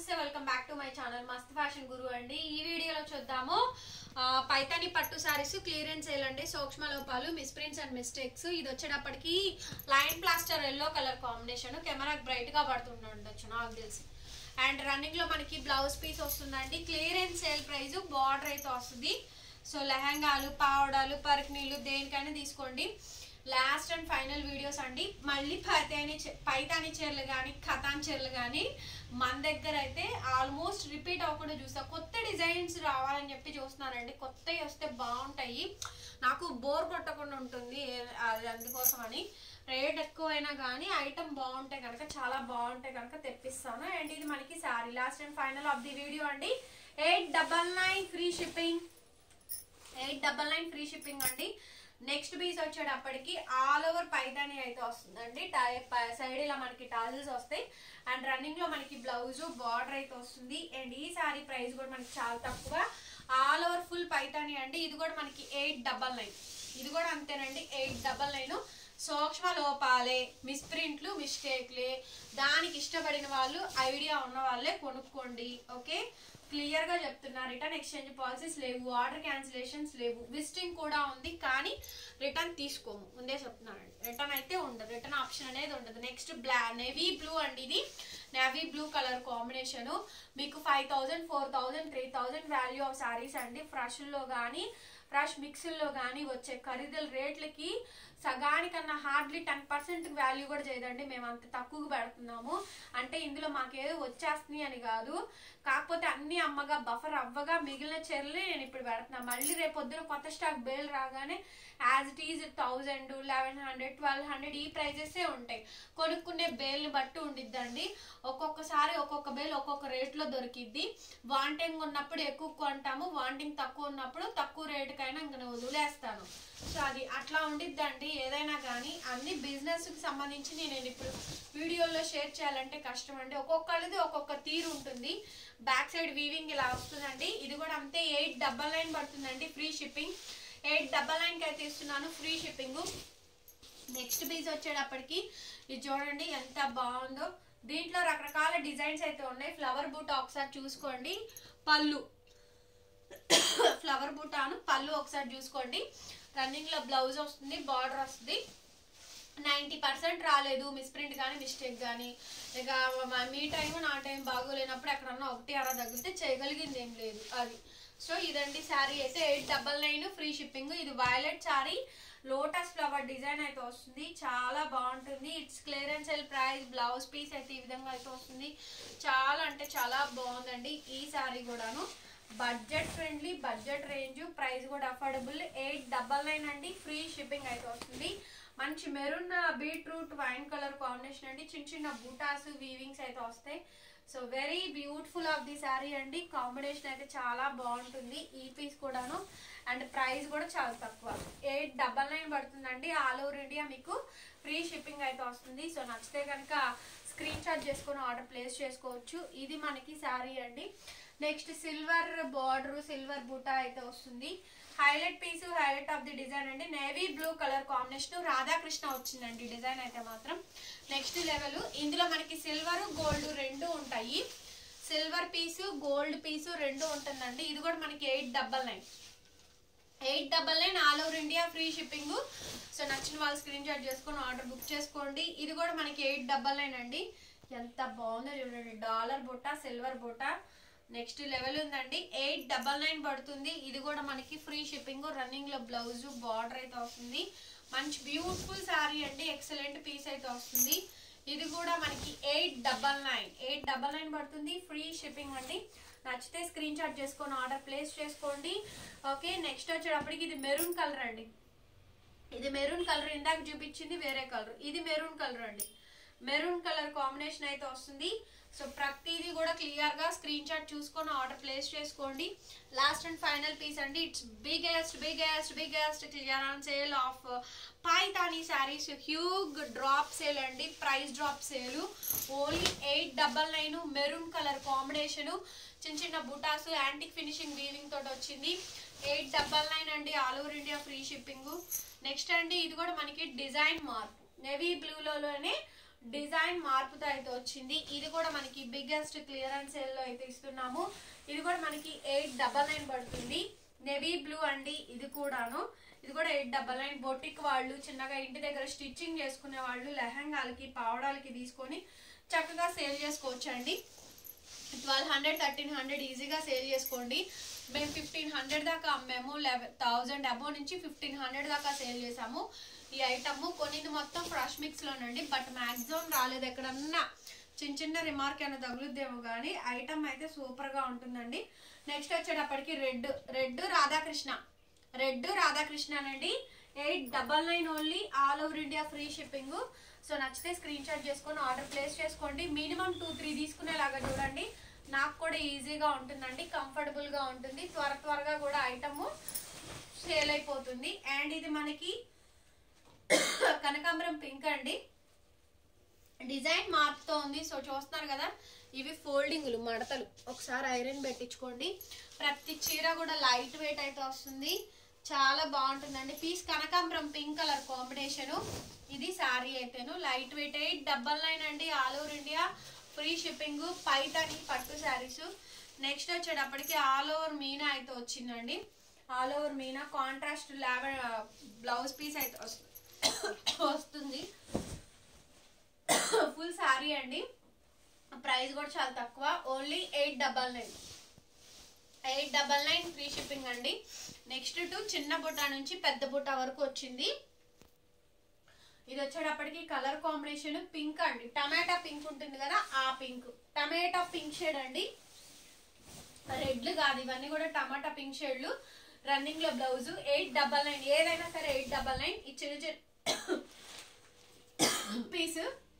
నమస్తే welcome back to my channel Mast Fashion Guru అండి ఈ వీడియోలో చూద్దాము ఆ, పైతాని పట్టు సారీస్ క్లియరెన్స్ సేల్ అండి సూక్ష్మ లోపాలు మిస్ప్రింట్స్ అండ్ మిస్టేక్స్ ఇది వచ్చేటప్పటికి line plaster yellow colour combination కెమెరాకి బ్రైట్ గా పడుతుండొచ్చు నాకు తెలిసి అండ్ రన్నింగ్ లో మనకి బ్లౌజ్ పీస్ వస్తుందండి క్లియరెన్స్ సేల్ ప్రైస్ బార్డర్ అయితే వస్తుంది సో లెహంగాలు పావడాలు పరకనీలు దేనికైనా తీసుకోండి లాస్ట్ అండ్ ఫైనల్ వీడియోస్ అండి మళ్ళీ పైతాని చే- పైతాని చీరలు కానీ ఖతాన్ చీరలు కానీ మన దగ్గర అయితే ఆల్మోస్ట్ రిపీట్ అవ్వకుండా చూస్తా కొత్త డిజైన్స్ రావాలని చెప్పి చూస్తున్నానండి కొత్తవి వస్తే బాగుంటాయి నాకు బోర్ కొట్టకుండా ఉంటుంది ఏ- అది అందుకోసం అని రేట్ ఎక్కువైనా కానీ ఐటమ్ బాగుంటే కనుక చాలా బాగుంటే కనుక తెప్పిస్తాను అండ్ ఇది మనకి sari last and final of the video అండి eight double nine free shipping eight double nine free shipping అండి నెక్స్ట్ పీస్ వచ్చేటప్పటికి ఆల్ ఓవర్ పైదాని అయితే వస్తుందండి సైడ్ ఇలా మనకి టాజిల్స్ వస్తాయి అండ్ రన్నింగ్ లో మనకి బ్లౌజ్ బార్డర్ అయితే వస్తుంది అండ్ ఈ సారీ ప్రైస్ కూడా మనకి చాలా తక్కువ ఆల్ ఓవర్ ఫుల్ పైతాని అండి ఇది కూడా మనకి ఎయిట్ డబల్ నైన్ ఇది కూడా అంతేనండి ఎయిట్ డబల్ నైన్ సూక్ష్మ లోపాలే మిస్ప్రింట్లు మిస్టేక్లే దానికి ఇష్టపడిన వాళ్ళు ఐడియా ఉన్న వాళ్ళే కొనుక్కోండి ఓకే క్లియర్ గా చెప్తున్నా రిటర్న్ ఎక్స్చేంజ్ పాలసీస్ లేవు ఆర్డర్ క్యాన్సిలేషన్స్ లేవు విజిటింగ్ కూడా ఉంది కానీ రిటర్న్ తీసుకోము ముందే చెప్తున్నానండి రిటర్న్ అయితే ఉండదు రిటర్న్ ఆప్షన్ అనేది ఉండదు నెక్స్ట్ బ్లా నేవీ బ్లూ అండి ఇది నేవీ బ్లూ కలర్ కాంబినేషన్ మీకు five thousand four thousand three thousand value of saris అండి ఫ్రష్లో కానీ ఫ్రెష్ మిక్సీల్లో కానీ వచ్చే ఖరీదుల రేట్లకి సగానికన్నా హార్డ్లీ టెన్ పర్సెంట్ వాల్యూ కూడా చేయదండి మేము అంత తక్కువగా పెడుతున్నాము అంటే ఇందులో మాకేదో వచ్చేస్తుంది అని కాదు కాకపోతే అన్ని అమ్మగా బఫర్ అవ్వగా మిగిలిన చీరలే నేను ఇప్పుడు పెడుతున్నాను మళ్ళీ రేపు పొద్దున కొత్త స్టాక్ బేల్ రాగానే as it is thousand eleven hundred twelve hundred ఈ ప్రైజెసే ఉంటాయి కొనుక్కునే బేల్ని బట్టి ఉండిద్దండి ఒక్కొక్కసారి ఒక్కొక్క బేల్ ఒక్కొక్క రేట్లో దొరికిద్ది వాంటింగ్ ఉన్నప్పుడు ఎక్కువ కొంటాము వాంటింగ్ తక్కువ ఉన్నప్పుడు తక్కువ రేటుకైనా ఇంక నేను వదిలేస్తాను సో అది అట్లా ఉండిద్దండి ఏదైనా కానీ అన్ని బిజినెస్ కి సంబంధించి నేను ఇప్పుడు వీడియోలో షేర్ చేయాలంటే కష్టం అండి ఒక్కొక్కరిది ఒక్కొక్క తీరు ఉంటుంది బ్యాక్ సైడ్ వీవింగ్ ఇలా వస్తుందండి ఇది కూడా అంతే ఎయిట్ డబల్ నైన్ పడుతుందండి ఫ్రీ షిప్పింగ్ ఎయిట్ డబల్ నైన్కి అయితే ఇస్తున్నాను ఫ్రీ షిప్పింగ్ నెక్స్ట్ పీస్ వచ్చేటప్పటికి ఇది చూడండి ఎంత బాగుందో దీంట్లో రకరకాల డిజైన్స్ అయితే ఉన్నాయి ఫ్లవర్ బూట ఒకసారి చూసుకోండి పళ్ళు ఫ్లవర్ బూటాను పళ్ళు ఒకసారి చూసుకోండి రన్నింగ్ లో బ్లౌజ్ వస్తుంది బార్డర్ వస్తుంది నైంటీ పర్సెంట్ రాలేదు మిస్ప్రింట్ కానీ మిస్టేక్ కానీ ఇక మ- మీ టైం నా టైం బాగోలేనప్పుడు ఎక్కడన్నా ఒకటి అర తగిలితే చేయగలిగింది ఏం లేదు అది సో ఇదండి శారీ అయితే eight double nine free shipping ఇది violet sari lotus flower design అయితే వస్తుంది చాలా బాగుంటుంది it's clearance sale price blouse piece అయితే ఈ విధంగా అయితే వస్తుంది చాలా అంటే చాలా బాగుందండి ఈ శారీ కూడాను budget friendly budget range price కూడా అఫోర్డబుల్ ఎయిట్ డబల్ నైన్ అండి ఫ్రీ షిప్పింగ్ అయితే వస్తుంది మంచి maroon beetroot wine colour combination అండి చిన్న చిన్న బూటాస్ వీవింగ్స్ అయితే వస్తాయి so very beautiful of the sari అండి కాంబినేషన్ అయితే చాలా బాగుంటుంది ఈ పీస్ కూడాను అండ్ ప్రైస్ కూడా చాలా తక్కువ ఎయిట్ డబల్ నైన్ పడుతుందండి ఆల్ ఓవర్ ఇండియా మీకు ఫ్రీ షిప్పింగ్ అయితే వస్తుంది సో నచ్చితే కనుక స్క్రీన్ షాట్ చేసుకొని ఆర్డర్ ప్లేస్ చేసుకోవచ్చు ఇది మనకి శారీ అండి నెక్స్ట్ సిల్వర్ బార్డర్ సిల్వర్ బూటా అయితే వస్తుంది highlight piece highlight of the design అండి navy blue colour combination Radhakrishna వచ్చిందండి డిజైన్ అయితే మాత్రం నెక్స్ట్ లెవెల్ ఇందులో మనకి సిల్వర్ గోల్డ్ రెండు ఉంటాయి సిల్వర్ పీసు గోల్డ్ పీసు రెండు ఉంటుందండి ఇది కూడా మనకి eight double nine eight double nine all over India free shipping so నచ్చిన వాళ్ళు స్క్రీన్ షాట్ చేసుకొని ఆర్డర్ బుక్ చేసుకోండి ఇది కూడా మనకి ఎయిట్ డబల్ నైన్ అండి ఎంత బాగుందో చూడండి డాలర్ బుట్ట సిల్వర్ బుట్ట నెక్స్ట్ లెవెల్ ఉందండి ఎయిట్ డబల్ నైన్ పడుతుంది ఇది కూడా మనకి ఫ్రీ షిప్పింగ్ రన్నింగ్ లో బ్లౌజ్ బార్డర్ అయితే వస్తుంది మంచి బ్యూటిఫుల్ శారీ అండి ఎక్సలెంట్ పీస్ అయితే వస్తుంది ఇది కూడా మనకి eight double nine eight double nine పడుతుంది ఫ్రీ షిప్పింగ్ అండి నచ్చితే స్క్రీన్ షాట్ చేసుకొని ఆర్డర్ ప్లేస్ చేసుకోండి ఓకే నెక్స్ట్ వచ్చేటప్పటికి ఇది మెరూన్ కలర్ అండి ఇది మెరూన్ కలర్ ఇందాక చూపించింది వేరే కలర్ ఇది మెరూన్ కలర్ అండి మెరూన్ కలర్ కాంబినేషన్ అయితే వస్తుంది సో ప్రతిదీ కూడా క్లియర్ గా స్క్రీన్ షాట్ చూసుకొని ఆర్డర్ ప్లేస్ చేసుకోండి లాస్ట్ అండ్ ఫైనల్ పీస్ అండి it's biggest biggest biggest clearance sale of Paithani saris huge drop sale అండి price drop sale only eight double nine maroon colour combination చిన్న చిన్న బుటాస్ యాంటిక్ ఫినిషింగ్ వీవింగ్ తోటి వచ్చింది eight double nine అండి all over India free shipping next అండి ఇది కూడా మనకి డిజైన్ మార్పు నెవీ బ్లూలోనే డిజైన్ మార్పుతో అయితే వచ్చింది ఇది కూడా మనకి బిగ్గెస్ట్ క్లియరెన్స్ సేల్ లో అయితే ఇస్తున్నాము ఇది కూడా మనకి ఎయిట్ డబల్ నైన్ పడుతుంది నెవీ బ్లూ అండి ఇది కూడాను ఇది కూడా ఎయిట్ డబల్ నైన్ బొటిక్ వాళ్ళు చిన్నగా ఇంటి దగ్గర స్టిచ్చింగ్ చేసుకునే వాళ్ళు లెహంగాలకి పావడాలకి తీసుకొని చక్కగా సేల్ చేసుకోవచ్చు అండి ట్వెల్వ్ హండ్రెడ్ థర్టీన్ హండ్రెడ్ ఈజీగా సేల్ చేసుకోండి మేము ఫిఫ్టీన్ హండ్రెడ్ దాకా అమ్మాము లెవెన్ థౌజండ్ అబోవ్ నుంచి ఫిఫ్టీన్ హండ్రెడ్ దాకా సేల్ చేసాము ఈ ఐటమ్ కొనిది మొత్తం ఫ్రెష్ మిక్స్ లోనండి బట్ మాక్సిమం రాలేదు ఎక్కడన్నా చిన్న చిన్న రిమార్క్ అయినా తగులుద్దేమో కానీ ఐటమ్ అయితే సూపర్ గా ఉంటుందండి నెక్స్ట్ వచ్చేటప్పటికి రెడ్ రెడ్ రాధాకృష్ణ రెడ్ రాధాకృష్ణనండి eight double nine only all over India free shipping so నచ్చితే స్క్రీన్ షాట్ చేసుకొని ఆర్డర్ ప్లేస్ చేసుకోండి మినిమం టూ త్రీ తీసుకునేలాగా చూడండి నాకు కూడా ఈజీగా ఉంటుందండి కంఫర్టబుల్ గా ఉంటుంది త్వర త్వరగా కూడా ఐటమ్ సేల్ అయిపోతుంది అండ్ ఇది మనకి కనకాంబరం పింక్ అండి డిజైన్ మార్పుతో ఉంది సో చూస్తున్నారు కదా ఇవి ఫోల్డింగ్లు మడతలు ఒకసారి ఐరన్ పెట్టించుకోండి ప్రతి చీర కూడా లైట్ వెయిట్ అయితే వస్తుంది చాలా బాగుంటుందండి పీస్ కనకాంబరం పింక్ కలర్ కాంబినేషన్ ఇది శారీ అయితేను light weight eight double nine అండి all over India free shipping Paithani పట్టు శారీస్ నెక్స్ట్ వచ్చేటప్పటికి ఆల్ ఓవర్ మీనా అయితే వచ్చిందండి ఆల్ ఓవర్ మీనా కాంట్రాస్ట్ లావె బ్లౌజ్ పీస్ అయితే వస్తుంది వస్తుంది ఫుల్ శారీ అండి ప్రైస్ కూడా చాలా తక్కువ only eight double nine eight double nine free shipping అండి నెక్స్ట్ టు చిన్న బుట్ట నుంచి పెద్ద బుట్ట వరకు వచ్చింది ఇది వచ్చేటప్పటికి కలర్ కాంబినేషన్ పింక్ అండి టమాటా పింక్ ఉంటుంది కదా ఆ పింక్ టమాటా పింక్ షేడ్ అండి రెడ్లు కాదు ఇవన్నీ కూడా టమాటా పింక్ షేడ్లు రన్నింగ్ లో బ్లౌజ్ ఎయిట్ డబల్ నైన్ ఏదైనా సరే ఎయిట్ డబల్ నైన్ ఈ చిన్న చిన్న పీస్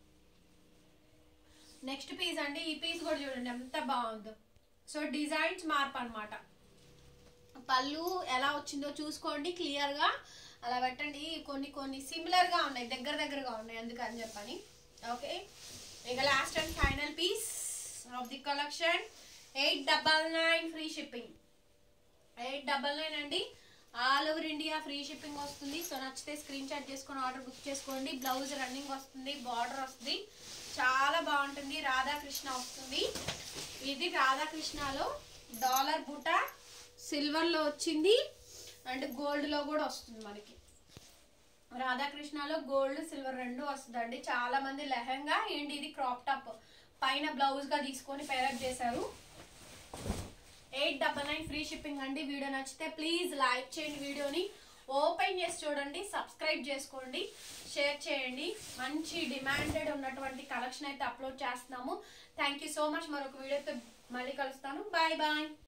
నెక్స్ట్ పీస్ అండి ఈ పీస్ కూడా చూడండి ఎంత బాగుందో సో డిజైన్స్ మార్పు అన్నమాట పళ్ళు ఎలా వచ్చిందో చూసుకోండి క్లియర్ గా అలా పెట్టండి కొన్ని కొన్ని సిమిలర్ గా ఉన్నాయి దగ్గర దగ్గరగా ఉన్నాయి అందుకని చెప్పని ఓకే ఇక last and final piece of the collection eight double nine free shipping eight double nine అండి all over India free shipping వస్తుంది సో నచ్చితే స్క్రీన్ షాట్ చేసుకొని ఆర్డర్ బుక్ చేసుకోండి బ్లౌజ్ రన్నింగ్ వస్తుంది బార్డర్ వస్తుంది చాలా బాగుంటుంది రాధాకృష్ణ వస్తుంది ఇది రాధాకృష్ణలో డాలర్ బుట్ట సిల్వర్ లో వచ్చింది అండ్ గోల్డ్ లో కూడా వస్తుంది మనకి రాధాకృష్ణలో గోల్డ్ సిల్వర్ రెండు వస్తుందండి చాలా మంది లెహంగా ఏంటి ఇది క్రాప్ టాప్ పైన బ్లౌజ్ గా తీసుకొని పేరప్ చేశారు eight double nine free shipping అండి వీడియో నచ్చితే ప్లీజ్ లైక్ చేయండి వీడియోని ఓపెన్ చేసి చూడండి సబ్స్క్రైబ్ చేసుకోండి షేర్ చేయండి మంచి డిమాండెడ్ ఉన్నటువంటి కలెక్షన్ అయితే అప్లోడ్ చేస్తున్నాము థ్యాంక్ యూ సో మచ్ మరొక వీడియోతో మళ్ళీ కలుస్తాను బాయ్ బాయ్